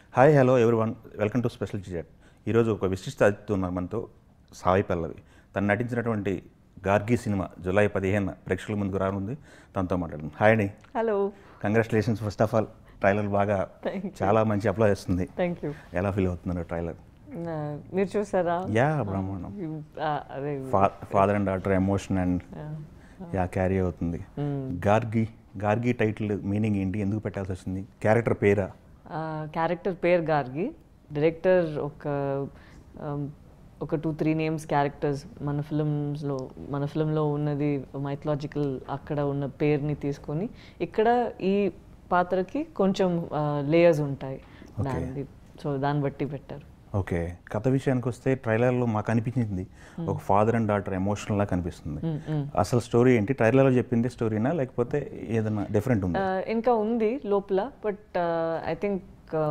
Hi hello one welcome to special చిజెట్ ఈరోజు ఒక విశిష్ట అతిథి ఉన్నారు మనతో సాయి పల్లవి తను నటించినటువంటి గార్గి సినిమా జూలై పదిహేను ప్రేక్షకుల ముందుకు రానుంది తనతో మాట్లాడండి హాయ్ అండి hello congratulations first of all trailer బాగా Thank you. చాలా మంచి అప్లై చేస్తుంది థ్యాంక్ యూ ఎలా ఫీల్ అవుతున్నారు ట్రైలర్ మీరు చూసారా యా బ్రహ్మాండం You- ఆ, అదే father and daughter emotion and yeah carry అవుతుంది గార్గి గార్గి టైటిల్ మీనింగ్ ఏంటి ఎందుకు పెట్టాల్సి వచ్చింది క్యారెక్టర్ పేరా క్యారెక్టర్ పేరు గార్గి డైరెక్టర్ ఒక um, ఒక టూ త్రీ నేమ్స్ క్యారెక్టర్స్ మన ఫిల్మ్స్లో మన ఫిల్మ్లో ఉన్నది మైథలాజికల్ అక్కడ ఉన్న పేరుని తీసుకొని ఇక్కడ ఈ పాత్రకి కొంచెం లేయర్స్ ఉంటాయి దాని సో దాన్ని బట్టి పెట్టారు ఓకే కథ విషయానికి వస్తే ట్రైలర్లో మాకు అనిపించింది ఒక ఫాదర్ అండ్ డాటర్ ఎమోషనల్లా కనిపిస్తుంది అసలు స్టోరీ ఏంటి ట్రైలర్లో చెప్పింది స్టోరీనా లేకపోతే ఏదైనా డిఫరెంట్ ఉందా Uh, ఇంకా ఉంది లోపల but I think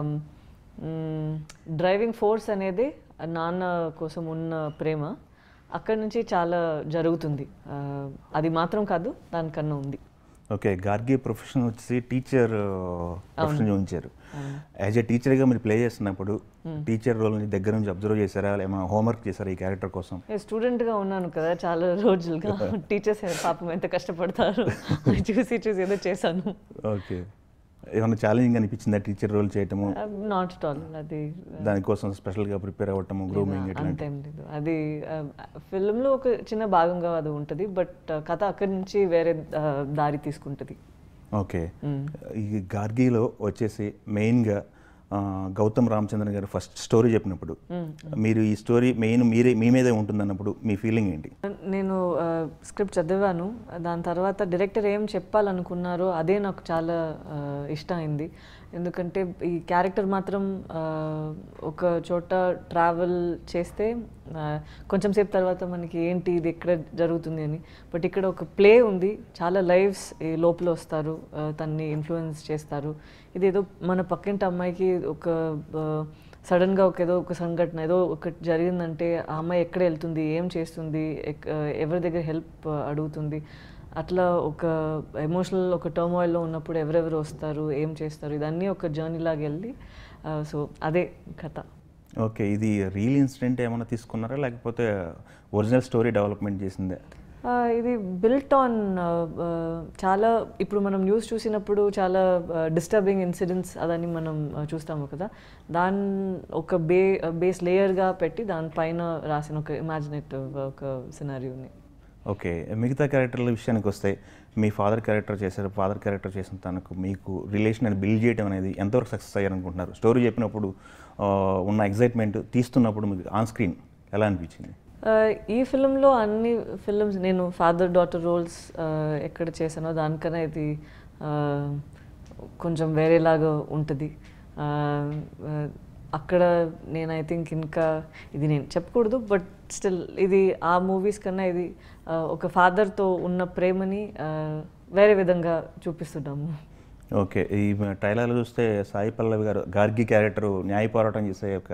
driving force అనేది నాన్న కోసం ఉన్న ప్రేమ అక్కడి నుంచి చాలా జరుగుతుంది Uh, అది మాత్రం కాదు దానికన్నా ఉంది ఓకే గార్గి ప్రొఫెషన్ వచ్చి టీచర్ ప్రొఫెషన్ చూపించారు యాజ్ ఏ టీచర్గా మీరు ప్లే చేస్తున్నప్పుడు టీచర్ రోల్ నుంచి దగ్గర నుంచి అబ్జర్వ్ చేశారా ఏమైనా హోంవర్క్ చేశారా ఈ క్యారెక్టర్ కోసం స్టూడెంట్గా ఉన్నాను కదా చాలా రోజులుగా టీచర్స్ పాపం ఎంత కష్టపడతారు అది చూసి చూసి ఏదో చేశాను ఓకే ఏమైనా ఛాలెంజింగ్ అనిపించిందా టీచర్ రోల్ చేయటము నాట్ అట్ ఆల్ అది దానికోసం స్పెషల్గా ప్రిపేర్ అవ్వటము గ్రూమింగ్ ఇట్లాంటి అంతేం లేదు అది ఫిల్మ్లో ఒక చిన్న భాగంగా అది ఉంటుంది బట్ కథ అక్కడి నుంచి వేరే ఆ, దారి తీసుకుంటుంది ఓకే ఈ గార్గీలో వచ్చేసి మెయిన్గా ఆ, గౌతమ్ రామచంద్రన్ గారు ఫస్ట్ స్టోరీ చెప్పినప్పుడు మీరు ఈ స్టోరీ మెయిన్ మీరే మీ మీదే ఉంటుందన్నప్పుడు మీ ఫీలింగ్ ఏంటి నేను స్క్రిప్ట్ చదివాను దాని తర్వాత డైరెక్టర్ ఏం చెప్పాలనుకున్నారో అదే నాకు చాలా ఆ, ఇష్టమైంది ఎందుకంటే ఈ క్యారెక్టర్ మాత్రం ఆ, ఒక చోట ట్రావెల్ చేస్తే ఆ, కొంచెం సేపు తర్వాత మనకి ఏంటి ఇది ఎక్కడ జరుగుతుంది అని బట్ ఇక్కడ ఒక ప్లే ఉంది చాలా లైవ్స్ ఈ లోపల వస్తారు ఆ, తన్ని ఇన్ఫ్లుయెన్స్ చేస్తారు ఇది ఏదో మన పక్కింటి అమ్మాయికి ఒక ఆ, సడన్గా ఒక ఏదో ఒక సంఘటన ఏదో ఒకటి జరిగిందంటే ఆ అమ్మాయి ఎక్కడ వెళ్తుంది ఏం చేస్తుంది ఎక్- ఎవరి దగ్గర హెల్ప్ అడుగుతుంది అట్లా ఒక ఎమోషనల్ ఒక టర్మాయిల్లో ఉన్నప్పుడు ఎవరెవరు వస్తారు ఏం చేస్తారు ఇదన్నీ ఒక జర్నీ లాగా వెళ్ళి సో అదే కథ ఓకే ఇది రియల్ ఇన్సిడెంట్ ఏమైనా తీసుకున్నారా లేకపోతే ఒరిజినల్ స్టోరీ డెవలప్మెంట్ చేసిందే ఆ, ఇది బిల్ట్ ఆన్ చాలా ఇప్పుడు మనం న్యూస్ చూసినప్పుడు చాలా డిస్టర్బింగ్ ఇన్సిడెంట్స్ అదని మనం ఆ, చూస్తాము కదా దాని ఒక బే బేస్ లేయర్గా పెట్టి దానిపైన రాసిన ఒక ఇమాజినేటివ్ ఒక సినారియోని ఓకే మిగతా క్యారెక్టర్ల విషయానికి వస్తే మీ ఫాదర్ క్యారెక్టర్ చేశారు ఫాదర్ క్యారెక్టర్ చేసిన తనకు మీకు రిలేషన్ అని బిల్డ్ చేయడం అనేది ఎంతవరకు సక్సెస్ అయ్యారనుకుంటున్నారు స్టోరీ చెప్పినప్పుడు ఆ, ఉన్న ఎగ్జైట్మెంట్ తీస్తున్నప్పుడు మీకు ఆన్ స్క్రీన్ ఎలా అనిపించింది ఆ, ఈ ఫిల్మ్లో అన్ని ఫిల్మ్స్ నేను ఫాదర్ డాటర్ రోల్స్ ఎక్కడ చేశానో దానికన్నా ఇది ఆ, కొంచెం వేరేలాగా ఉంటుంది ఆ, ఆ, అక్కడ నేను ఐ థింక్ ఇంకా ఇది నేను చెప్పకూడదు బట్ స్టిల్ ఇది ఆ మూవీస్ కన్నా ఇది ఆ, ఒక ఫాదర్తో ఉన్న ప్రేమని ఆ, వేరే విధంగా చూపిస్తున్నాము ఓకే ఈ ట్రైలర్లో చూస్తే సాయి పల్లవి గారు గార్గి క్యారెక్టర్ న్యాయ పోరాటం చేసే ఒక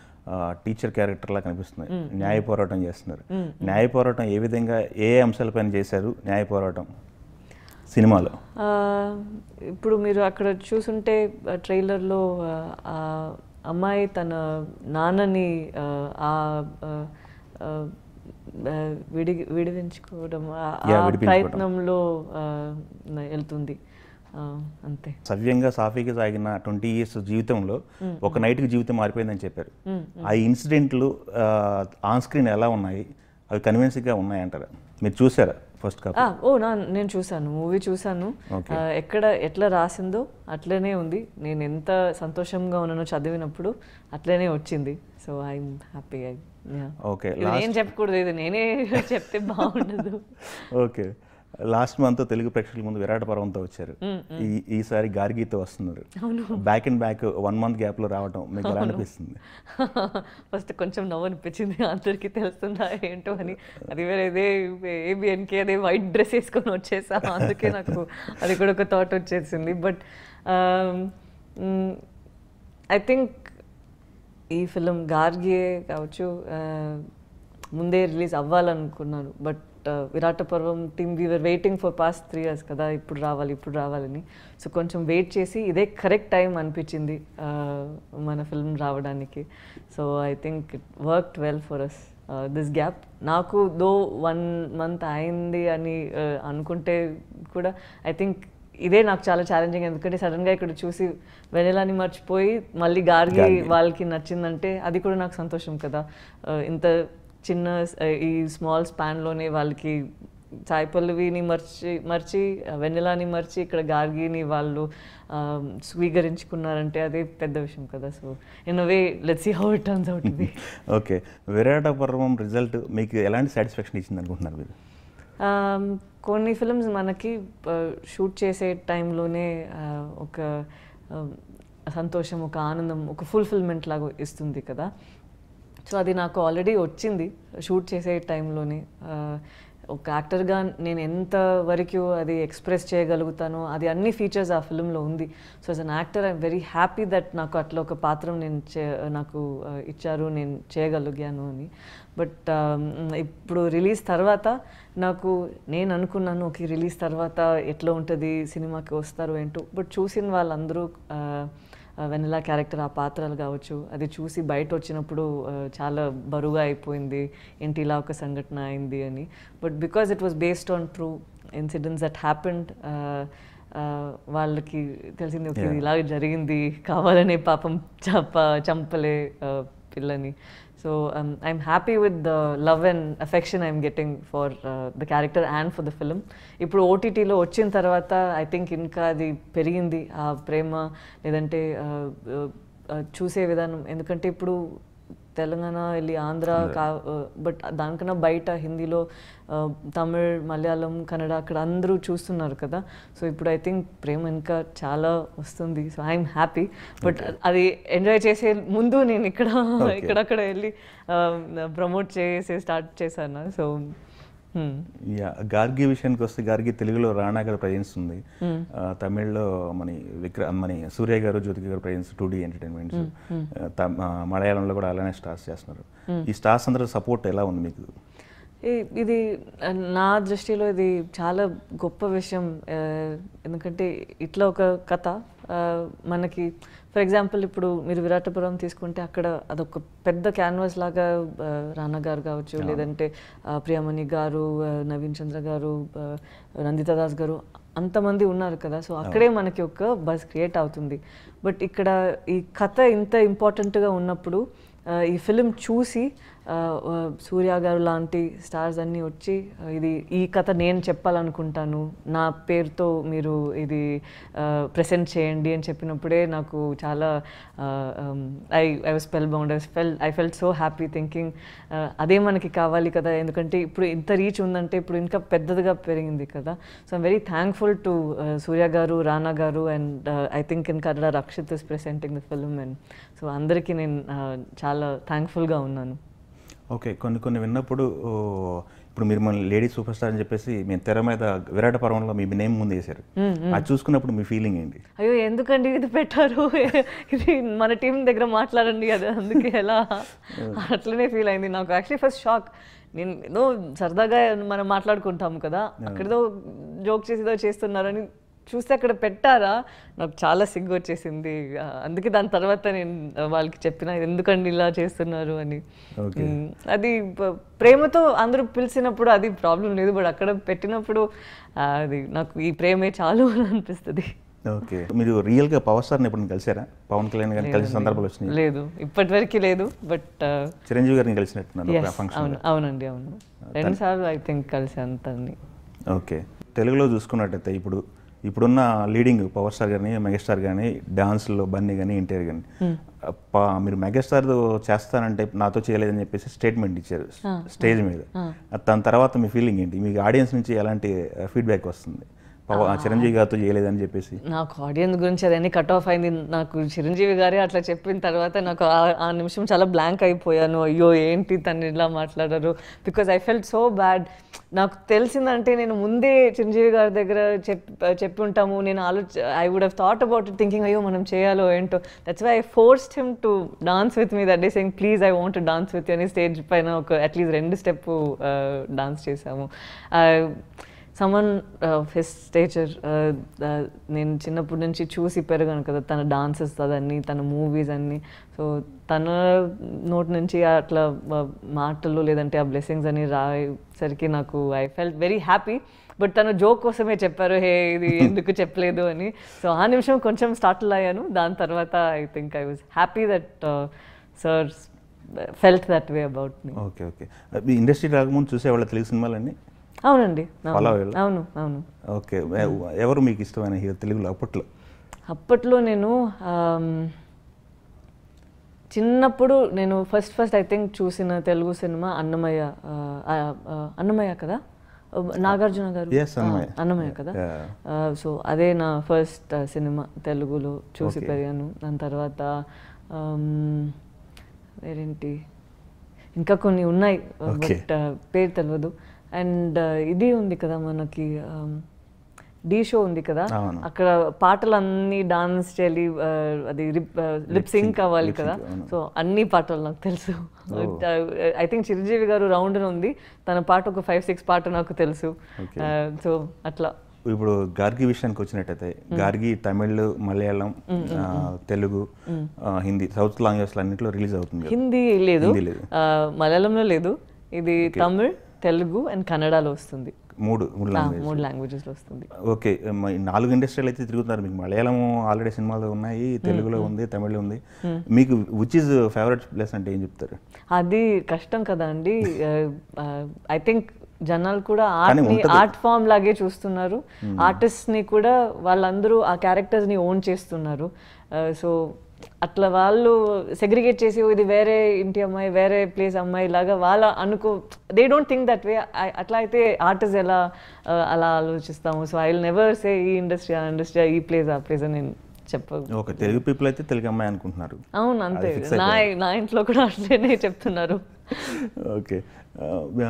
టీచర్ క్యారెక్టర్లా కనిపిస్తుంది న్యాయ పోరాటం చేస్తున్నారు న్యాయ పోరాటం ఏ విధంగా ఏ అంశాలపైన చేశారు న్యాయ పోరాటం సినిమాలో ఆ, ఇప్పుడు మీరు అక్కడ చూసుంటే ఆ, ట్రైలర్లో ఆ, ఆ అమ్మాయి తన నాన్నని ఆ, ఆ ఆ, ఆ, ఆ, విడి విడిపించుకోవడం ఆ- ఆ Yeah, విడిపించుకోవడం. ప్రయత్నంలో ఆ, వెళ్తుంది ఆ, అంతే సవ్యంగా సాఫీగా సాగిన ట్వంటీ ఇయర్స్ జీవితంలో ఒక నైట్కి జీవితం మారిపోయిందని చెప్పారు ఆ ఇన్సిడెంట్లు ఆన్ స్క్రీన్ ఎలా ఉన్నాయి అవి కన్విన్సింగ్గా ఉన్నాయంటారా మీరు చూసారా ఫస్ట్ కాపీ ఆ, ఓ నా నేను చూశాను మూవీ చూశాను Okay. ఆ, ఎక్కడ ఎట్లా రాసిందో అట్లనే ఉంది నేను ఎంత సంతోషంగా ఉన్నానో చదివినప్పుడు అట్లనే వచ్చింది so I'm happy I okay ఇది నేను చెప్పకూడదు ఇది నేనే చెప్తే బాగుండదు ఓకే లాస్ట్ మంత్ తెలుగు ప్రేక్షకుల ముందు విరాట పర్వంతో వచ్చారు ఈ ఈసారి గార్గీతో వస్తున్నారు back and back one month గ్యాప్లో రావటం మీకు ఎలా అనిపిస్తుంది ఫస్ట్ కొంచెం నవ్వు అనిపించింది అందరికీ తెలుస్తుందా ఏంటో అని అది వేరే ఇదే ఏబిఎన్కి అదే వైట్ డ్రెస్ వేసుకొని వచ్చేసా అందుకే నాకు అది కూడా ఒక థాట్ వచ్చేసింది బట్ ఐ థింక్ ఈ ఫిలిం గార్గియే కావచ్చు ఆ, ముందే రిలీజ్ అవ్వాలనుకున్నాను but Virata Parvam team we're waiting for past three years కదా ఇప్పుడు రావాలి ఇప్పుడు రావాలని సో కొంచెం వెయిట్ చేసి ఇదే కరెక్ట్ టైం అనిపించింది uh, మన ఫిల్మ్ రావడానికి so I think it worked well for us this gap నాకు దో వన్ మంత్ అయింది అని uh, అనుకుంటే కూడా ఐ థింక్ ఇదే నాకు చాలా ఛాలెంజింగ్ ఎందుకంటే సడన్గా ఇక్కడ చూసి వెనెలాని మర్చిపోయి మళ్ళీ గార్గి వాళ్ళకి నచ్చిందంటే అది కూడా నాకు సంతోషం కదా Uh, ఇంత చిన్న uh, ఈ స్మాల్ స్పాన్లోనే వాళ్ళకి సాయి పల్లవిని మర్చి మర్చి uh, వెన్నెలాని మర్చి ఇక్కడ గార్గిని వాళ్ళు um, స్వీకరించుకున్నారంటే అదే పెద్ద విషయం కదా so in way let's see how it turns out be okay Virata Parvam result మీకు ఎలాంటి సాటిస్ఫాక్షన్ ఇచ్చింది అనుకుంటున్నారు మీరు Um, కొన్ని ఫిల్మ్స్ మనకి షూట్ చేసే టైంలోనే ఒక um, సంతోషం ఒక ఆనందం ఒక ఫుల్ఫిల్మెంట్ లాగా ఇస్తుంది కదా సో అది నాకు ఆల్రెడీ వచ్చింది షూట్ చేసే టైంలోనే ఒక యాక్టర్గా నేను ఎంత వరకు అది ఎక్స్ప్రెస్ చేయగలుగుతానో అది అన్ని ఫీచర్స్ ఆ ఫిల్మ్లో ఉంది so as an actor I'm very happy that నాకు అట్లా ఒక పాత్ర నేను చే నాకు ఆ, ఇచ్చారు నేను చేయగలిగాను అని బట్ ఇప్పుడు రిలీజ్ తర్వాత నాకు నేను అనుకున్నాను ఓకే రిలీజ్ తర్వాత ఎట్లా ఉంటుంది సినిమాకి వస్తారు ఏంటో బట్ చూసిన వాళ్ళందరూ ఆ, ఆ, వెన్నెలా క్యారెక్టర్ ఆ పాత్రలు కావచ్చు అది చూసి బయట వచ్చినప్పుడు ఆ, చాలా బరువుగా అయిపోయింది ఏంటి ఇలా ఒక సంఘటన అయింది అని but because it was based on true incidents that happened వాళ్ళకి తెలిసింది ఓకే ఇది ఇలా జరిగింది కావాలనే పాపం చంప చంపలే ఆ, పిల్లని so I'm happy with the love and affection I'm getting for the character and for the film ఇప్పుడు ఓటీటీలో వచ్చిన తర్వాత ఐ థింక్ ఇంకా అది పెరిగింది ఆ ప్రేమ లేదంటే ఆ, ఆ, చూసే విధానం ఎందుకంటే ఇప్పుడు తెలంగాణ వెళ్ళి ఆంధ్ర కా బట్ దానికన్నా బయట హిందీలో ఆ, తమిళ్ మలయాళం కన్నడ అక్కడ అందరూ చూస్తున్నారు కదా సో ఇప్పుడు ఐ థింక్ ప్రేమ ఇంకా చాలా వస్తుంది సో ఐఎమ్ హ్యాపీ బట్ అది ఎంజాయ్ చేసే ముందు నేను ఇక్కడ ఇక్కడక్కడ వెళ్ళి ప్రమోట్ చేసే స్టార్ట్ చేశాను సో యా గార్గి విషయానికి వస్తే గార్గి తెలుగులో రాణా గారి ప్రజెన్స్ ఉంది ఆ, తమిళ్లో మన విక్ర మన సూర్య గారు జ్యోతి గారు ప్రజెన్స్ టూ డీ ఎంటర్టైన్మెంట్స్ మలయాళంలో కూడా అలానే స్టార్స్ చేస్తున్నారు ఈ స్టార్స్ అందరూ సపోర్ట్ ఎలా ఉంది మీకు ఈ- ఇది ఆ, నా దృష్టిలో ఇది చాలా గొప్ప విషయం ఆ, ఎందుకంటే ఇట్లా ఒక కథ ఆ, మనకి ఫర్ ఎగ్జాంపుల్ ఇప్పుడు మీరు విరాటపురం తీసుకుంటే అక్కడ అదొక పెద్ద క్యాన్వాస్ లాగా ఆ, రానా గారు కావచ్చు లేదంటే ఆ, ప్రియమణి గారు ఆ, నవీన్ చంద్ర గారు ఆ, నందితా దాస్ గారు అంతమంది ఉన్నారు కదా సో అక్కడే మనకి ఒక బస్ క్రియేట్ అవుతుంది బట్ ఇక్కడ ఈ కథ ఇంత ఇంపార్టెంట్గా ఉన్నప్పుడు ఆ, ఈ ఫిలిం చూసి ఆ, ఆ, సూర్య గారు లాంటి స్టార్స్ అన్నీ వచ్చి ఆ, ఇది ఈ కథ నేను చెప్పాలనుకుంటాను నా పేరుతో మీరు ఇది ప్రెసెంట్ చేయండి అని చెప్పినప్పుడే నాకు చాలా I I was spellbound I fell I felt so happy thinking అదే మనకి కావాలి కదా ఎందుకంటే ఇప్పుడు ఇంత రీచ్ ఉందంటే ఇప్పుడు ఇంకా పెద్దదిగా పెరిగింది కదా so I'm very thankful to Surya garu Rana garu and I think in Kannada Rakshit is presenting the film and so అందరికీ నేను uh, చాలా థ్యాంక్ఫుల్గా ఉన్నాను ఓకే కొన్ని కొన్ని విన్నప్పుడు ఓ, ఇప్పుడు మీరు మన లేడీ సూపర్ స్టార్ అని చెప్పేసి మేము తెర మీద విరాట పర్వంలో మీ నేమ్ ముందు వేశారు అది చూసుకున్నప్పుడు మీ ఫీలింగ్ ఏంటి అయ్యో ఎందుకండి ఇది పెట్టారు ఇది మన టీం దగ్గర మాట్లాడండి అది అందుకే ఎలా అట్లనే ఫీల్ అయింది నాకు యాక్చువల్లీ ఫస్ట్ షాక్ నేను ఏదో సరదాగా మనం మాట్లాడుకుంటాము కదా అక్కడేదో జోక్ చేసి ఏదో చేస్తున్నారని చూస్తే అక్కడ పెట్టారా నాకు చాలా సిగ్గు వచ్చేసింది ఆ, అందుకే దాని తర్వాత నేను ఆ, వాళ్ళకి చెప్పిన ఎందుకండి ఇలా చేస్తున్నారు అని Okay. మ్, అది ప- ప్రేమతో అందరూ పిలిచినప్పుడు అది ప్రాబ్లం లేదు బట్ అక్కడ పెట్టినప్పుడు ఆ, అది నాకు ఈ ప్రేమే చాలు అని అనిపిస్తుంది ఓకే మీరు రియల్గా పవర్ స్టార్ని ఎప్పుడు కలిసారా పవన్ కళ్యాణ్ గారిని కలిసిన సందర్భాలు వచ్చినాయి లేదు ఇప్పటివరకు లేదు బట్ చిరంజీవి గారిని కలిసినట్టున్నారు ఫంక్షన్ అవును అవునండి అవును రెండు సార్లు ఐ థింక్ కలిసాను తన్ని ఓకే తెలుగులో చూసుకున్నట్టయితే ఇప్పుడు ఇప్పుడున్న లీడింగ్ పవర్ స్టార్ కానీ మెగాస్టార్ కానీ డాన్స్లో బన్నీ కానీ ఎన్టీఆర్ కానీ పా- మీరు మెగాస్టార్ చేస్తానంటే నాతో చేయలేదని చెప్పేసి స్టేట్మెంట్ ఇచ్చారు స్టేజ్ మీద దాని తర్వాత మీ ఫీలింగ్ ఏంటి మీకు ఆడియన్స్ నుంచి ఎలాంటి ఫీడ్బ్యాక్ వస్తుంది పవ- చిరంజీవి గారితో చేయలేదని చెప్పేసి నాకు ఆడియన్స్ గురించి అదన్నీ కట్ ఆఫ్ అయింది నాకు చిరంజీవి గారే అట్లా చెప్పిన తర్వాత నాకు ఆ- ఆ నిమిషం చాలా బ్లాంక్ అయిపోయాను అయ్యో ఏంటి తను ఇలా మాట్లాడారు because I felt so bad నాకు తెలిసిందంటే నేను ముందే చిరంజీవి గారి దగ్గర చెప్ చెప్పి ఉంటాము నేను ఆలోచ I would have thought about it thinking అయ్యో మనం చేయాలో ఏంటో that's why I forced him to dance with me that day saying please I want dance with అని స్టేజ్ పైన ఒక అట్లీస్ట్ రెండు స్టెప్ డాన్స్ చేసాము సమన్ హిస్ స్టేచర్ నేను చిన్నప్పటి నుంచి చూసి పెరగాను కదా తన డాన్సెస్ అదన్నీ తన మూవీస్ అన్నీ సో తన నోట్ నుంచి అట్లా uh, మాటలు లేదంటే ఆ బ్లెస్సింగ్స్ అని రాయేసరికి నాకు I felt very happy but తను జోక్ కోసమే చెప్పారు హే ఇది ఎందుకు చెప్పలేదు అని సో ఆ నిమిషం కొంచెం స్టార్టిల్ అయ్యాను దాని తర్వాత I think I was happy that sir felt that way about me okay okay మీ ఇండస్ట్రీ రాకముందు చూసేవాళ్ళ తెలుగు సినిమాలన్నీ అవునండి అవును. Follow అయ్యాలా? అవును అవును ఓకే ఎ- ఎవరు మీకు ఇష్టమైన హీరో తెలుగులో అప్పట్లో అప్పట్లో నేను ఆమ్, చిన్నప్పుడు నేను ఫస్ట్ ఫస్ట్ ఐ థింక్ చూసిన తెలుగు సినిమా అన్నమయ్య ఆ, ఆ, ఆ, అన్నమయ్య కదా నాగార్జున గారు Yes, అన్నమయ్య. ఆ, అన్నమయ్య కదా Yeah. సో అదే నా ఫస్ట్ సినిమా తెలుగులో చూసి Okay. పెరిగాను దాని తర్వాత ఆమ్, వేరేంటి ఇంకా కొన్ని ఉన్నాయి Okay. బట్ పేరు తెలియదు అండ్ ఇది ఉంది కదా మనకి డీ షో ఉంది కదా అవును. అక్కడ పాటలన్నీ డాన్స్ చేయాలి ఆ, అది లిప్ సింక్ అవ్వాలి lip కదా sync, అవును. సో అన్ని పాటలు నాకు తెలుసు ఐ థింక్ చిరంజీవి గారు రౌండ్ ఉంది తన పాట ఒక ఫైవ్ సిక్స్ పాట నాకు తెలుసు Okay. సో అట్లా ఇప్పుడు గార్గి విషయానికి వచ్చినట్టయితే గార్గి తమిళ్ మలయాళం ఆ, తెలుగు ఆ, హిందీ సౌత్ లాంగ్వేజ్ అన్నింటిలో రిలీజ్ అవుతుంది కదా. హిందీ లేదు హిందీ లేదు. ఆ, మలయాళంలో లేదు ఇది తమిళ్ తెలుగు అండ్ కన్నడలో వస్తుంది మూడు మూడు ఆ, లాంగ్వేజ్ మూడు లాంగ్వేజెస్లో వస్తుంది ఓకే మ- ఈ నాలుగు ఇండస్ట్రీలు అయితే తిరుగుతున్నారు మీకు మలయాళం ఆల్రెడీ సినిమాలు ఉన్నాయి తెలుగులో ఉంది తమిళ్లో ఉంది మీకు విచ్ ఇస్ ఫేవరెట్ ప్లేస్ అంటే ఏం చెప్తారు అది కష్టం కదా అండి ఐ థింక్ జనాలు కూడా కానీ ఆర్ట్ని ఉంటది. ఆర్ట్ ఫామ్ లాగే చూస్తున్నారు ఆర్టిస్ట్ని కూడా వాళ్ళందరూ ఆ క్యారెక్టర్స్ని ఓన్ చేస్తున్నారు సో అట్లా వాళ్ళు సెగ్రిగేట్ చేసి "ఓ, ఇది వేరే ఇంటి అమ్మాయి వేరే ప్లేస్ అమ్మాయి లాగా వాళ్ళ అనుకో they don't think that way అట్లా అయితే ఆర్టిస్ట్ ఎలా uh, అలా ఆలోచిస్తాము so I will never say ఈ ఇండస్ట్రీ ఆ ఇండస్ట్రీ ఈ ప్లేస్ ఆ ప్లేస్ అని నేను చెప్ప ఓకే తెలుగు పీపుల్ అయితే తెలుగు అమ్మాయి అనుకుంటున్నారు అవును అంతే అది fix నా నా ఇంట్లో కూడా అట్లనే చెప్తున్నారు ఓకే ఆ,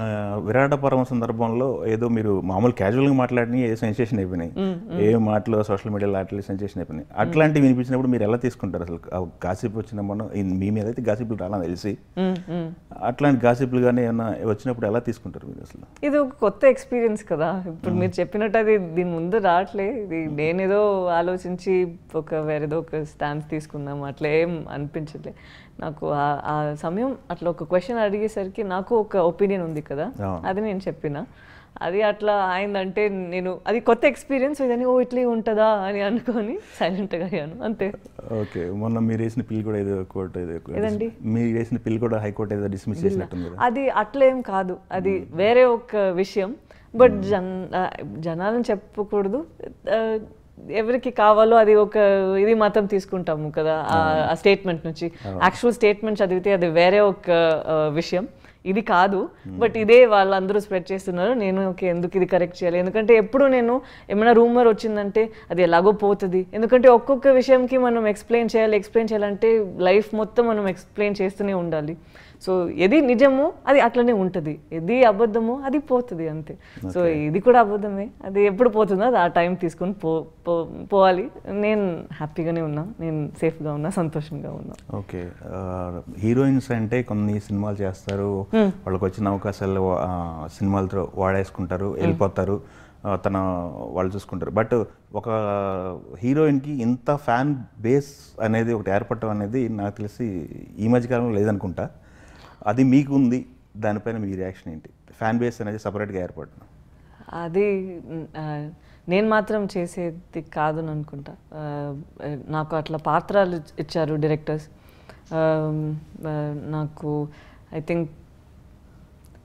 విరాట పర్వం సందర్భంలో ఏదో మీరు మామూలు క్యాజువల్గా మాట్లాడిన ఏ సెన్సేషన్ అయిపోయినాయి ఏ మాటలు సోషల్ మీడియాలో అట్లా సెన్సేషన్ అయిపోయినాయి అట్లాంటివి వినిపించినప్పుడు మీరు ఎలా తీసుకుంటారు అసలు గాసిప్ వచ్చిన మనం ఈ- మీ మీద అయితే గాసిప్లు రాలా తెలిసి మ్మ్, మ్మ్. అట్లాంటి గాసిప్లు కానీ ఏమన్నా వచ్చినప్పుడు ఎలా తీసుకుంటారు మీరు అసలు ఇది ఒక కొత్త ఎక్స్పీరియన్స్ కదా ఇప్పుడు మీరు చెప్పినట్టు అది దీని ముందు రావట్లే ఇది నేనేదో ఆలోచించి ఒక వేరేదో ఒక స్టాన్స్ తీసుకుందాం అట్లా ఏం అనిపించట్లే నాకు ఆ- ఆ సమయం అట్లా ఒక క్వశ్చన్ అడిగేసరికి నాకు ఒక ఒపీనియన్ ఉంది కదా అవును. అది నేను చెప్పిన అది అట్లా అయిందంటే నేను అది కొత్త ఎక్స్పీరియన్స్ ఇదని ఓ ఇట్లే ఉంటుందా అని అనుకొని సైలెంట్గా అయ్యాను అంతే ఓకే మొన్న మీరు వేసిన పిల్ కూడా ఏదో కోర్టు ఏదో ఏదండి? మీరు వేసిన పిల్ కూడా హైకోర్టు ఏదో డిస్మిస్ చేసినట్టుంది కదా అది అట్లేం కాదు అది వేరే ఒక విషయం బట్ జన్ ఆ, జనాలను చెప్పకూడదు ఆ, ఎవరికి కావాలో అది ఒక ఇది మాత్రం తీసుకుంటాము కదా ఆ- ఆ స్టేట్మెంట్ నుంచి యాక్చువల్ స్టేట్మెంట్ చదివితే అది వేరే ఒక ఆ, విషయం ఇది కాదు బట్ ఇదే వాళ్ళందరూ స్ప్రెడ్ చేస్తున్నారు నేను ఓకే ఎందుకు ఇది కరెక్ట్ చేయాలి ఎందుకంటే ఎప్పుడు నేను ఏమైనా రూమర్ వచ్చిందంటే అది ఎలాగో పోతుంది ఎందుకంటే ఒక్కొక్క విషయంకి మనం ఎక్స్ప్లెయిన్ చేయాలి ఎక్స్ప్లెయిన్ చేయాలంటే లైఫ్ మొత్తం మనం ఎక్స్ప్లెయిన్ చేస్తూనే ఉండాలి సో ఏది నిజము అది అట్లనే ఉంటుంది ఏది అబద్ధము అది పోతుంది అంతే సో ఇది కూడా అబద్ధమే అది ఎప్పుడు పోతుందో అది ఆ టైం తీసుకొని పో పో- పోవాలి నేను హ్యాపీగానే ఉన్నా నేను సేఫ్గా ఉన్నా సంతోషంగా ఉన్నా ఓకే హీరోయిన్స్ అంటే కొన్ని సినిమాలు చేస్తారు వాళ్ళకి వచ్చిన అవకాశాలు ఆ, సినిమాలతో వాడేసుకుంటారు వెళ్ళిపోతారు ఆ, తన వాళ్ళు చూసుకుంటారు బట్ ఒక హీరోయిన్కి ఇంత ఫ్యాన్ బేస్ అనేది ఒకటి ఏర్పడటం అనేది నాకు తెలిసి ఈ మధ్యకాలంలో లేదనుకుంటా అది మీకు ఉంది దానిపైన మీ రియాక్షన్ ఏంటి ఫ్యాన్ బేస్ అనేది సపరేట్గా ఏర్పడటం అది మ్, ఆ, నేను మాత్రం చేసేది కాదు అనుకుంటా ఆ, నాకు అట్లా పాత్రలు ఇచ్చారు డైరెక్టర్స్ నాకు ఐ థింక్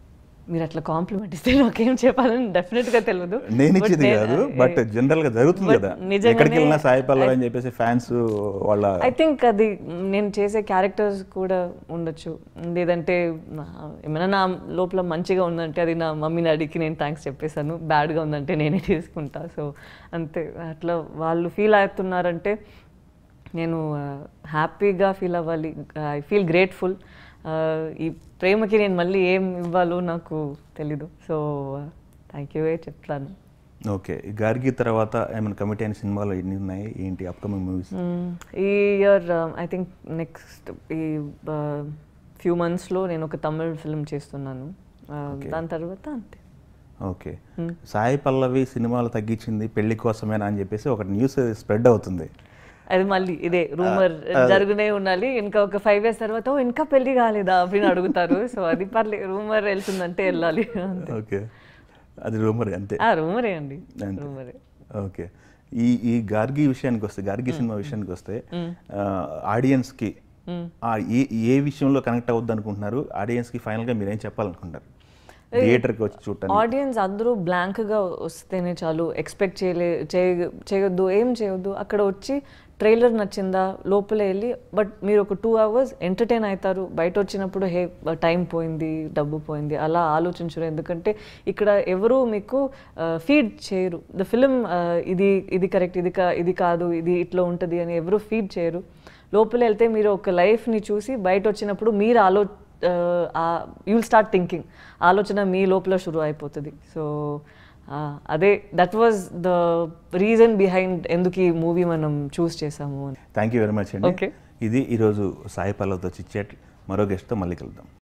మీరు అట్లా కాంప్లిమెంట్ ఇస్తే నాకేం చెప్పాలని డెఫినెట్గా తెలియదు నేను But ఇచ్చేది నేను- కాదు బట్ జనరల్ గా జరుగుతుంది But కదా నిజంగానే- ఎక్కడికి వెళ్ళినా సాయి పల్లవి అని చెప్పేసి ఫ్యాన్స్ వాళ్ళ ఐ థింక్ అది నేను చేసే క్యారెక్టర్స్ కూడా ఉండొచ్చు లేదంటే నా- ఏమైనా నా లోపల మంచిగా ఉందంటే అది నా మమ్మీ డాడీకి నేను థ్యాంక్స్ చెప్పేశాను బ్యాడ్గా ఉందంటే నేనే తీసుకుంటా సో అంతే అట్లా వాళ్ళు ఫీల్ అవుతున్నారంటే నేను హ్యాపీగా ఫీల్ అవ్వాలి ఐ ఫీల్ గ్రేట్ఫుల్ ఈ ప్రేమకి నేను మళ్ళీ ఏం ఇవ్వాలో నాకు తెలీదు సో థ్యాంక్ యూ చెప్తాను ఓకే ఈ గార్గి తర్వాత ఏమైనా కమిటీ అయిన సినిమాలు ఎన్ని ఉన్నాయి ఏంటి అప్కమింగ్ మూవీస్ మ్మ్. ఈ ఇయర్ ఐ థింక్ నెక్స్ట్ ఈ ఫ్యూ మంత్స్లో నేను ఒక తమిళ్ ఫిల్మ్ చేస్తున్నాను Uh, దాని తర్వాత అంతే ఓకే సాయి పల్లవి సినిమాలు తగ్గించింది పెళ్లి కోసమేనా అని చెప్పేసి ఒక న్యూస్ స్ప్రెడ్ అవుతుంది అది మళ్ళీ ఇదే రూమర్ జరుగునే ఉండాలి ఇంకా ఒక ఫైవ్ ఇయర్స్ తర్వాత "ఓ, ఇంకా పెళ్లి కాలేదా అని అడుగుతారు సో అది పర్లేదు రూమర్ వెళ్తుందంటే వెళ్ళాలి అంతే ఓకే అది రూమర్ అంతే ఆ రూమరే అండి అంతే. రూమరే ఓకే ఈ ఈ గార్గి విషయానికి వస్తే గార్గి సినిమా విషయానికి వస్తే ఆడియన్స్కి ఏ ఏ విషయంలో కనెక్ట్ అవుద్ది అనుకుంటున్నారు ఆడియన్స్కి ఫైనల్గా మీరేం చెప్పాలనుకుంటారు థియేటర్కి వచ్చి చూడటానికి ఆడియన్స్ అందరూ బ్లాంక్గా వస్తేనే చాలు ఎక్స్పెక్ట్ చేయలే చేయ- చేయొద్దు ఏం చేయొద్దు అక్కడ వచ్చి ట్రైలర్ నచ్చిందా లోపల వెళ్ళి బట్ మీరు ఒక టూ అవర్స్ ఎంటర్టైన్ అవుతారు బయట వచ్చినప్పుడు హే టైం పోయింది డబ్బు పోయింది అలా ఆలోచించరు ఎందుకంటే ఇక్కడ ఎవరు మీకు ఫీడ్ చేయరు ద ఫిలిం ఇది ఇది కరెక్ట్ ఇది కా ఇది కాదు ఇది ఇట్లా ఉంటుంది అని ఎవరు ఫీడ్ చేయరు లోపల వెళ్తే మీరు ఒక లైఫ్ని చూసి బయట వచ్చినప్పుడు మీరు ఆలో యుల్ స్టార్ట్ థింకింగ్ ఆలోచన మీ లోపల షురు అయిపోతుంది సో అదే that was the reason behind ఎందుకు ఈ మూవీ మనం చూస్ చేసాము అని థ్యాంక్ యూ వెరీ మచ్ అండి Okay. ఇది ఈరోజు సాయి పల్లవితో చిచ్చేట్ మరో గెస్ట్తో మళ్ళీ కలుద్దాం